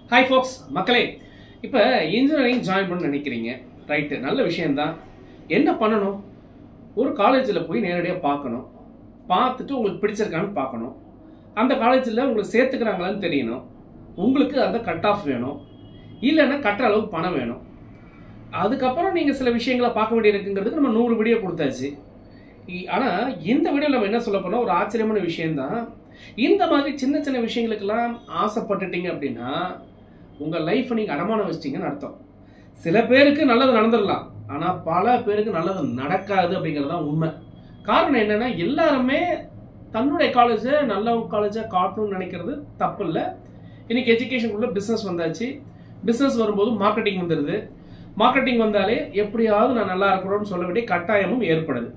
hi ஃபோக்ஸ் மக்களே இப்போ engineering join பண்ண நினைக்கிறீங்க ரைட்டு நல்ல விஷயம்தான் என்ன பண்ணணும் ஒரு காலேஜில் போய் நேரடியாக பார்க்கணும் பார்த்துட்டு உங்களுக்கு பிடிச்சிருக்கான்னு பார்க்கணும் அந்த காலேஜில் உங்களுக்கு சேர்த்துக்கிறாங்களான்னு தெரியணும் உங்களுக்கு அந்த கட் ஆஃப் வேணும் இல்லைன்னா கட்டுற அளவுக்கு பணம் வேணும் அதுக்கப்புறம் நீங்கள் சில விஷயங்களை பார்க்க வேண்டியிருக்குங்கிறதுக்கு நம்ம நூறு வீடியோ கொடுத்தாச்சு இ- ஆனா இந்த வீடியோ நம்ம என்ன சொல்ல போனா ஒரு ஆச்சரியமான விஷயம்தான் இந்த மாதிரி சின்ன சின்ன விஷயங்களுக்கெல்லாம் ஆசைப்பட்டுட்டீங்க அப்படின்னா உங்க லைஃப்பை நீங்க அடமானம் வச்சிட்டீங்கன்னு அர்த்தம் சில பேருக்கு நல்லது நடந்துடலாம் ஆனா பல பேருக்கு நல்லது நடக்காது அப்படிங்கிறது தான் உண்மை காரணம் என்னன்னா எல்லாருமே தன்னுடைய காலேஜை நல்ல காலேஜை காட்டணும்னு நினைக்கிறது தப்பு இல்லை இன்னைக்கு எஜுகேஷனுக்குள்ள பிஸ்னஸ் வந்தாச்சு பிஸ்னஸ் வரும்போது மார்க்கெட்டிங் வந்துடுது மார்க்கெட்டிங் வந்தாலே எப்படியாவது நான் நல்லா இருக்கிறோம்னு சொல்ல வேண்டிய கட்டாயமும் ஏற்படுது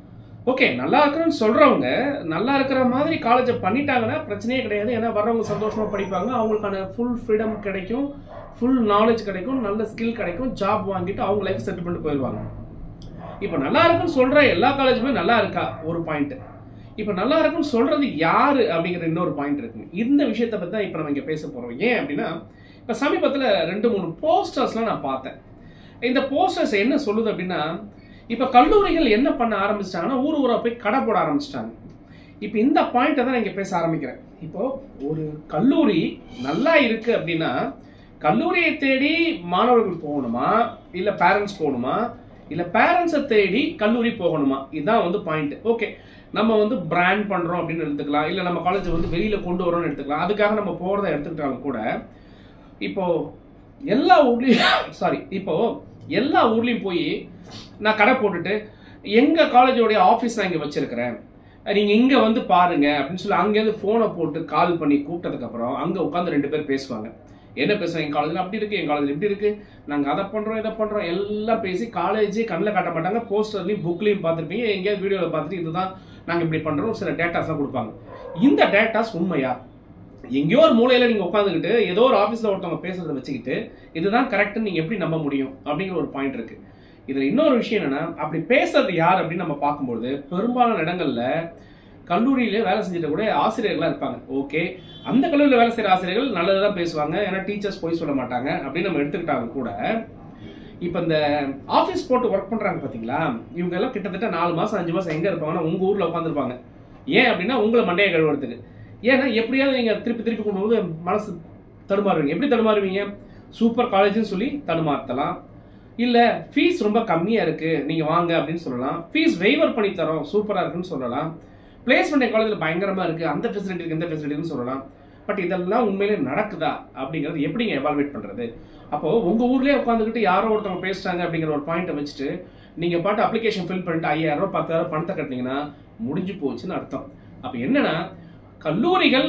ஓகே நல்லா இருக்கிறேன்னு சொல்றவங்க நல்லா இருக்கிற மாதிரி காலேஜை பண்ணிட்டாங்கன்னா பிரச்சனையே கிடையாது ஏன்னா வர்றவங்க சந்தோஷமா படிப்பாங்க அவங்களுக்கான ஃபுல் ஃப்ரீடம் கிடைக்கும் ஃபுல் நாலேஜ் கிடைக்கும் நல்ல ஸ்கில் கிடைக்கும் ஜாப் வாங்கிட்டு அவங்க லைஃப் செட்டில் பண்ணிட்டு போயிடுவாங்க இப்போ நல்லா இருக்குன்னு சொல்ற எல்லா காலேஜுமே நல்லா இருக்கா ஒரு பாயிண்ட் இப்போ நல்லா இருக்குன்னு சொல்றது யாரு அப்படிங்கிற இன்னொரு பாயிண்ட் இருக்கு இந்த விஷயத்தை பத்தி தான் இப்போ நம்ம இங்க பேச போறோம் ஏன் அப்படின்னா இப்போ சமீபத்தில் ரெண்டு மூணு போஸ்டர்ஸ்லாம் நான் பார்த்தேன் இந்த போஸ்டர்ஸ் என்ன சொல்லுது அப்படின்னா இப்போ கல்லூரிகள் என்ன பண்ண ஆரம்பிச்சிட்டாங்கன்னா ஊர் ஊரா போய் கடை போட ஆரம்பிச்சிட்டாங்க இப்போ இந்த பாயிண்ட்டை தான் நான் இங்கே பேச ஆரம்பிக்கிறேன் இப்போ ஒரு கல்லூரி நல்லா இருக்கு அப்படின்னா கல்லூரியை தேடி மாணவர்கள் போகணுமா இல்லை பேரண்ட்ஸ் போகணுமா இல்லை பேரண்ட்ஸை தேடி கல்லூரி போகணுமா இதுதான் வந்து பாயிண்ட் ஓகே நம்ம வந்து பிராண்ட் பண்ணுறோம் அப்படின்னு எடுத்துக்கலாம் இல்லை நம்ம காலேஜை வந்து வெளியில் கொண்டு வரோம்னு எடுத்துக்கலாம் அதுக்காக நம்ம போகிறத எடுத்துக்கிட்டாலும் கூட இப்போ எல்லா ஊர்லேயும் சாரி இப்போ எல்லா ஊர்லேயும் போய் நான் கடை போட்டுட்டு எங்கள் காலேஜோடைய ஆஃபீஸ் நான் இங்கே வச்சிருக்கிறேன் நீங்கள் இங்கே வந்து பாருங்க அப்படின்னு சொல்லி அங்கேருந்து ஃபோனை போட்டு கால் பண்ணி கூப்பிட்டதுக்கப்புறம் அங்கே உட்காந்து ரெண்டு பேர் பேசுவாங்க என்ன பேசுவாங்க என் காலேஜில் அப்படி இருக்கு என் காலேஜில் இப்படி இருக்கு நாங்கள் அதை பண்ணுறோம் இதை பண்ணுறோம் எல்லாம் பேசி காலேஜே கண்ணில் காட்ட மாட்டாங்க போஸ்டர்லையும் புக்லையும் பார்த்துருப்பீங்க எங்கேயாவது வீடியோவில் பார்த்துட்டு இதுதான் நாங்கள் இப்படி பண்ணுறோம் சில டேட்டாஸ்லாம் கொடுப்பாங்க இந்த டேட்டாஸ் உண்மையா எங்கேயோ ஒரு மூலையில நீங்க உட்காந்துக்கிட்டு ஏதோ ஒரு ஆபீஸ்ல ஒருத்தவங்க பேசுறத வச்சுக்கிட்டு இதுதான் கரெக்ட்னு நீங்க எப்படி நம்ப முடியும் அப்படிங்கிற ஒரு பாயிண்ட் இருக்கு இதுல இன்னொரு விஷயம் என்னன்னா அப்படி பேசுறது யார் அப்படின்னு நம்ம பார்க்கும்போது பெரும்பாலான இடங்கள்ல கல்லூரியிலே வேலை செஞ்சுட்டு கூட ஆசிரியர்களா இருப்பாங்க ஓகே அந்த கல்லூரியில் வேலை செய்யற ஆசிரியர்கள் நல்லதுதான் பேசுவாங்க ஏன்னா டீச்சர்ஸ் போய் சொல்ல மாட்டாங்க அப்படின்னு நம்ம எடுத்துக்கிட்டாங்க கூட இப்போ இந்த ஆஃபீஸ் போட்டு ஒர்க் பண்றாங்க பாத்தீங்களா இவங்க எல்லாம் கிட்டத்தட்ட நாலு மாசம் அஞ்சு மாசம் எங்க இருப்பாங்கன்னா உங்க ஊர்ல உட்காந்துருப்பாங்க ஏன் அப்படின்னா உங்களை மண்டையை கழுவுறதுக்கு ஏன்னா எப்படியாவது நீங்க திருப்பி திருப்பி கொண்டு வந்து மனசு தடுமாறுவீங்க எப்படி தடுமாறுவீங்க சூப்பர் காலேஜ்னு சொல்லி தடுமாறுத்தலாம் இல்ல ஃபீஸ் ரொம்ப கம்மியா இருக்கு நீங்க வாங்க அப்படின்னு சொல்லலாம் ஃபீஸ் வெய்வர் பண்ணி தரோம் சூப்பரா இருக்குன்னு சொல்லலாம் பிளேஸ்மெண்ட் காலேஜில் பயங்கரமா இருக்கு அந்த ஃபெசிலிட்டி இருக்கு இந்த ஃபெசிலிட்டின்னு சொல்லலாம் பட் இதெல்லாம் உண்மையிலே நடக்குதா அப்படிங்கிறது எப்படிங்க எவால்வேட் பண்றது அப்போ உங்க ஊர்லயே உட்காந்துக்கிட்டு யாரோ ஒருத்தவங்க பேசுறாங்க அப்படிங்கிற ஒரு பாயிண்ட்டை வச்சுட்டு நீங்க பாட்டு அப்ளிகேஷன் ஃபில் பண்ணிட்டு ஐயாயிரம் ரூபாய் பத்தாயிரம் பணத்தை கட்டினீங்கன்னா முடிஞ்சு போச்சுன்னு அர்த்தம் அப்ப என்னன்னா கல்லூரிகள்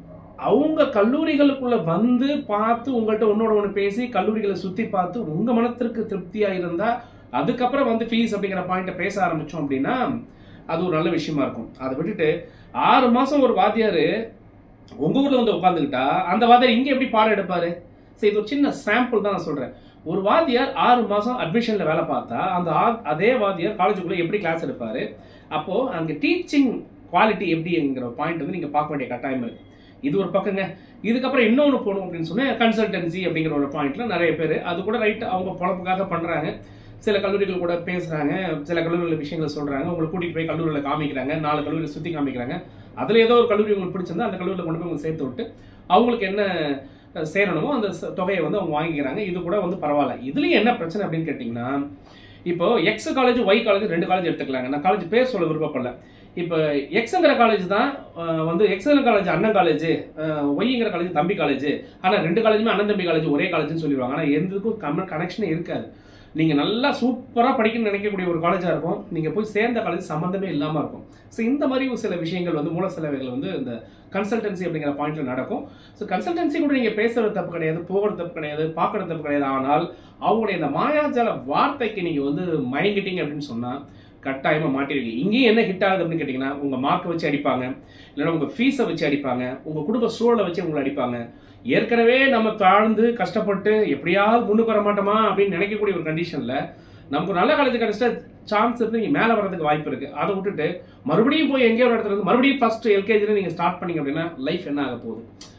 அவங்க கல்லூரிகளுக்குள்ள வந்து பார்த்து உங்கள்கிட்ட ஒன்னோட ஒன்று பேசி கல்லூரிகளை சுத்தி பார்த்து உங்க மனத்திற்கு திருப்தியா இருந்தா அதுக்கப்புறம் வந்து ஃபீஸ் அப்படிங்கிற பாயிண்ட்டை பேச ஆரம்பிச்சோம் அப்படின்னா அது ஒரு நல்ல விஷயமா இருக்கும் அதை விட்டுட்டு ஆறு மாசம் ஒரு வாத்தியாரு உங்க ஊர்ல வந்து உட்காந்துக்கிட்டா அந்த வாத்தியார் இங்க எப்படி பாடம் எடுப்பாரு சரி இது ஒரு சின்ன சாம்பிள் தான் நான் சொல்றேன் ஒரு வாத்தியார் ஆறு மாசம் அட்மிஷன்ல வேலை பார்த்தா அந்த ஆ- அதே வாத்தியார் காலேஜுக்குள்ள எப்படி கிளாஸ் எடுப்பாரு அப்போ அங்க டீச்சிங் குவாலிட்டி எப்படிங்கிற பாயிண்ட் வந்து நீங்க பார்க்க வேண்டிய கட்டாயம் இருக்கு இது ஒரு பக்கங்க இதுக்கப்புறம் இன்னொன்று போகணும் அப்படின்னு சொன்னா கன்சல்டன்சி அப்படிங்கிற ஒரு பாயிண்ட்ல நிறைய பேர் அது கூட ரைட் அவங்க பொழப்புக்காக பண்றாங்க சில கல்லூரிகள் கூட பேசுறாங்க சில கல்லூரிகள் விஷயங்களை சொல்றாங்க உங்களை கூட்டிட்டு போய் கல்லூரியில் காமிக்கிறாங்க நாலு கல்லூரியில் சுத்தி காமிக்கிறாங்க அதுல ஏதோ ஒரு கல்லூரி உங்களுக்கு பிடிச்சிருந்தா அந்த கல்லூரியில் கொண்டு போய் உங்களுக்கு சேர்த்து விட்டு அவங்களுக்கு என்ன அஹ், சேரணுமோ அந்த ச- தொகையை வந்து அவங்க வாங்கிக்கிறாங்க இது கூட வந்து பரவாயில்ல இதுலயும் என்ன பிரச்சனை அப்படின்னு கேட்டிங்கன்னா இப்போ எக்ஸ் காலேஜ் ஒய் காலேஜ் ரெண்டு காலேஜ் எடுத்துக்கலாங்க நான் காலேஜ் பேர் சொல்ல விருப்பப்படல இப்போ எக்ஸுங்கிற காலேஜ் தான் அஹ், வந்து எக்ஸுங்கிற காலேஜ் அண்ணன் காலேஜ் ஒய்ங்கிற காலேஜ் தம்பி காலேஜ் ஆனா ரெண்டு காலேஜுமே அண்ணன் தம்பி காலேஜ் ஒரே காலேஜ்னு சொல்லிடுவாங்க ஆனா எந்ததுக்கும் கம்ம கனெக்ஷனே இருக்காது நீங்க நல்லா சூப்பரா படிக்கணும்னு நினைக்கக்கூடிய ஒரு காலேஜா இருக்கும் நீங்க போய் சேர்ந்த காலேஜ் சம்பந்தமே இல்லாம இருக்கும் ஸோ இந்த மாதிரி ஒரு சில விஷயங்கள் வந்து மூல செலவுகள் வந்து இந்த கன்சல்டன்சி அப்படிங்கிற பாயிண்ட்ல நடக்கும் ஸோ கன்சல்டன்சி கூட நீங்க பேசுறது தப்பு கிடையாது போகிறது தப்பு கிடையாது பார்க்கறது தப்பு கிடையாது ஆனால் அவங்களுடைய இந்த மாயாஜால வார்த்தைக்கு நீங்க வந்து மயங்கிட்டீங்க அப்படின்னு சொன்னா கட்டாயமா மாட்டிருக்கீங்க இங்கேயும் என்ன ஹிட் ஆகுது அப்படின்னு கேட்டீங்கன்னா உங்க மார்க்கை வச்சு அடிப்பாங்க இல்லைன்னா உங்க ஃபீஸை வச்சு அடிப்பாங்க உங்க குடும்ப சூழலை வச்சு உங்களை அடிப்பாங்க ஏற்கனவே நம்ம தாழ்ந்து கஷ்டப்பட்டு எப்படியாவது முன்னுக்கு வர மாட்டோமா அப்படின்னு நினைக்கக்கூடிய ஒரு கண்டிஷன்ல நமக்கு ஒரு நல்ல காலேஜ் கிடைச்சிட்டா சான்ஸ் இருந்து நீங்க மேல வரதுக்கு வாய்ப்பு இருக்கு அதை விட்டுட்டு மறுபடியும் போய் எங்கேயோ ஒரு இடத்துல இருந்து மறுபடியும் ஃபர்ஸ்ட் எல்கேஜில நீங்க ஸ்டார்ட் பண்ணீங்க அப்படின்னா லைஃப் என்ன ஆக போகுது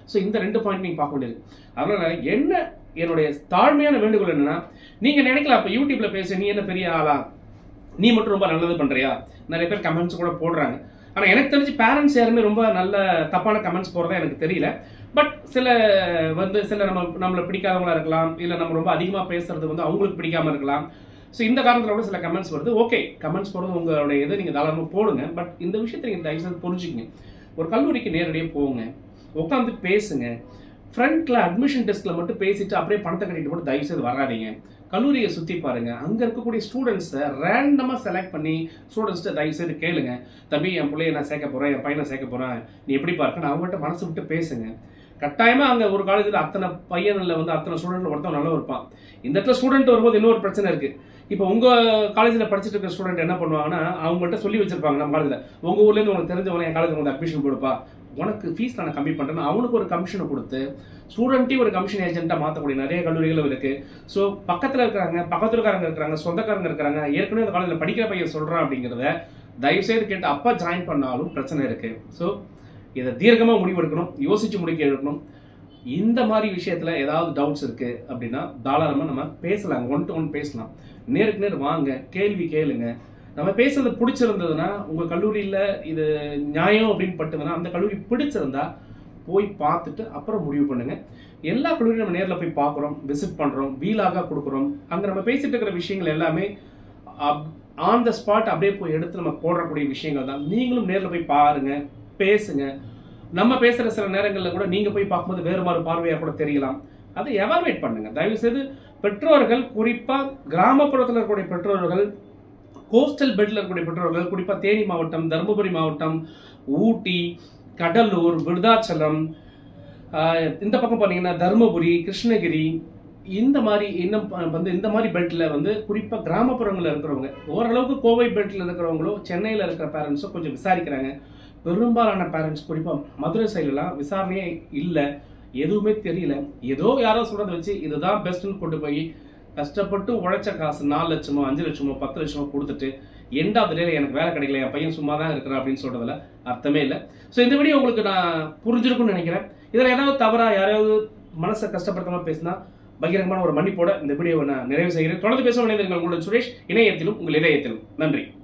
ஸோ இந்த ரெண்டு பாயிண்ட் நீங்கள் பார்க்க வேண்டியது அதனால என்ன என்னுடைய தாழ்மையான வேண்டுகோள் என்னன்னா நீங்க நினைக்கலாம் இப்போ யூடியூப்ல பேச நீ என்ன பெரிய ஆளா நீ மட்டும் ரொம்ப நல்லது பண்றியா நிறைய பேர் கமெண்ட்ஸ் கூட போடுறாங்க ஆனா எனக்கு தெரிஞ்சு பேரண்ட்ஸ் யாருமே ரொம்ப நல்ல தப்பான கமெண்ட்ஸ் போறதா எனக்கு தெரியல பட் சில வந்து சில நம்ம நம்மளை பிடிக்காதவங்களா இருக்கலாம் இல்ல நம்ம ரொம்ப அதிகமா பேசுறது வந்து அவங்களுக்கு பிடிக்காம இருக்கலாம் ஸோ இந்த காரணத்துல கூட சில கமெண்ட்ஸ் வருது ஓகே கமெண்ட்ஸ் போடுறது உங்களுடைய இது நீங்க தாராளமா போடுங்க பட் இந்த விஷயத்தை நீங்க தயவு செய்து புரிஞ்சுக்கங்க ஒரு கல்லூரிக்கு நேரடியாக போங்க உட்காந்து பேசுங்க ஃப்ரண்ட்ல அட்மிஷன் டெஸ்ட்ல மட்டும் பேசிட்டு அப்படியே பணத்தை கட்டிட்டு மட்டும் தயவு செய்து வராதீங்க கல்லூரியை சுத்தி பாருங்க அங்க இருக்கக்கூடிய ஸ்டூடெண்ட்ஸை ரேண்டமா செலக்ட் பண்ணி ஸ்டூடெண்ட்ஸ்ட்டு தயவு செய்து கேளுங்க தம்பி என் பிள்ளைய நான் சேர்க்க போறேன் என் பையனை சேர்க்க போறேன் நீ எப்படி பார்க்கணும் அவங்ககிட்ட மனசு விட்டு பேசுங்க கட்டாயமா அங்க ஒரு காலேஜ்ல அத்தனை பையன்ல வந்து அத்தனை ஸ்டூடெண்ட் ஒருத்தன் நல்லா இருப்பான் இந்த இடத்துல ஸ்டூடெண்ட் வரும்போது இன்னொரு பிரச்சனை இருக்கு இப்போ உங்க காலேஜ்ல படிச்சுட்டு இருக்க ஸ்டூடெண்ட் என்ன பண்ணுவாங்கன்னா அவங்கள்ட்ட சொல்லி வச்சிருப்பாங்க நம்ம காலேஜ்ல உங்க ஊர்ல இருந்து உனக்கு தெரிஞ்சவங்க என் காலேஜ் வந்து அட்மிஷன் கொடுப்பா உனக்கு ஃபீஸ் நான் கம்மி பண்றேன்னு அவனுக்கு ஒரு கமிஷனை கொடுத்து ஸ்டூடெண்ட்டையும் ஒரு கமிஷன் ஏஜென்ட்டா மாற்றக்கூடிய நிறைய கல்லூரிகளும் இருக்கு ஸோ பக்கத்துல இருக்கிறாங்க பக்கத்துலக்காரங்க இருக்கிறாங்க சொந்தக்காரங்க இருக்கிறாங்க ஏற்கனவே இந்த காலேஜ்ல படிக்கிற பையன் சொல்றான் அப்படிங்கிறத தயவு செய்து கேட்டு அப்பா ஜாயின் பண்ணாலும் பிரச்சனை இருக்கு ஸோ இதை தீர்க்கமா முடிவெடுக்கணும் யோசிச்சு முடிக்க எடுக்கணும் இந்த மாதிரி விஷயத்துல ஏதாவது டவுட்ஸ் இருக்கு அப்படின்னா தாராளமா நம்ம பேசலாம் ஒன் டு ஒன் பேசலாம் நேருக்கு நேர் வாங்க கேள்வி கேளுங்க நம்ம பேசுறது பிடிச்சிருந்ததுன்னா உங்க கல்லூரியில இது நியாயம் அப்படின்னு பட்டுதுன்னா அந்த கல்லூரி பிடிச்சிருந்தா போய் பார்த்துட்டு அப்புறம் முடிவு பண்ணுங்க எல்லா கல்லூரியும் நம்ம நேர்ல போய் பார்க்குறோம் விசிட் பண்றோம் வீலாக கொடுக்குறோம் அங்க நம்ம பேசிட்டு இருக்கிற விஷயங்கள் எல்லாமே ஆன் த ஸ்பாட் அப்படியே போய் எடுத்து நம்ம போடக்கூடிய விஷயங்கள் தான் நீங்களும் நேர்ல போய் பாருங்க பேசுங்க நம்ம பேசுற சில நேரங்களில் கூட நீங்க போய் பார்க்கும்போது வேறு மாறு பார்வையா கூட தெரியலாம் அதை எவாலுவேட் பண்ணுங்க தயவு செய்து பெற்றோர்கள் குறிப்பா கிராமப்புறத்தில் இருக்கக்கூடிய பெற்றோர்கள் கோஸ்டல் பெல்ட்ல இருக்கக்கூடிய பெற்றோர்கள் குறிப்பா தேனி மாவட்டம் தருமபுரி மாவட்டம் ஊட்டி கடலூர் விருதாச்சலம் ஆஹ் இந்த பக்கம் பார்த்தீங்கன்னா தருமபுரி கிருஷ்ணகிரி இந்த மாதிரி இன்னும் ப- வந்து இந்த மாதிரி பெல்ட்ல வந்து குறிப்பா கிராமப்புறங்கள்ல இருக்கிறவங்க ஓரளவுக்கு கோவை பெல்ட்ல இருக்கிறவங்களோ சென்னையில இருக்கிற பேரண்ட்ஸோ கொஞ்சம் விசாரிக்கிறாங்க பெரும்பாலான பேரண்ட்ஸ் குறிப்பா மதுரை சைடுலாம் விசாரணையே இல்லை எதுவுமே தெரியல ஏதோ யாரோ சொல்றதை வச்சு இதுதான் பெஸ்ட்னு கொண்டு போய் கஷ்டப்பட்டு உழைச்ச காசு நாலு லட்சமோ அஞ்சு லட்சமோ பத்து லட்சமோ கொடுத்துட்டு எண்டாவது டேல எனக்கு வேலை கிடைக்கல என் பையன் சும்மா தான் இருக்கிறான் அப்படின்னு சொல்றதுல அர்த்தமே இல்லை ஸோ இந்த வீடியோ உங்களுக்கு நான் புரிஞ்சிருக்கும்னு நினைக்கிறேன் இதில் ஏதாவது தவறா யாராவது மனசை கஷ்டப்படுத்தாம பேசினா பகிரங்கமான ஒரு மன்னிப்போட இந்த வீடியோவை நான் நிறைவு செய்கிறேன் தொடர்ந்து பேச வேண்டியது உங்களுடன் சுரேஷ் இணையத்திலும் உங்கள் இதயத்திலும் நன்றி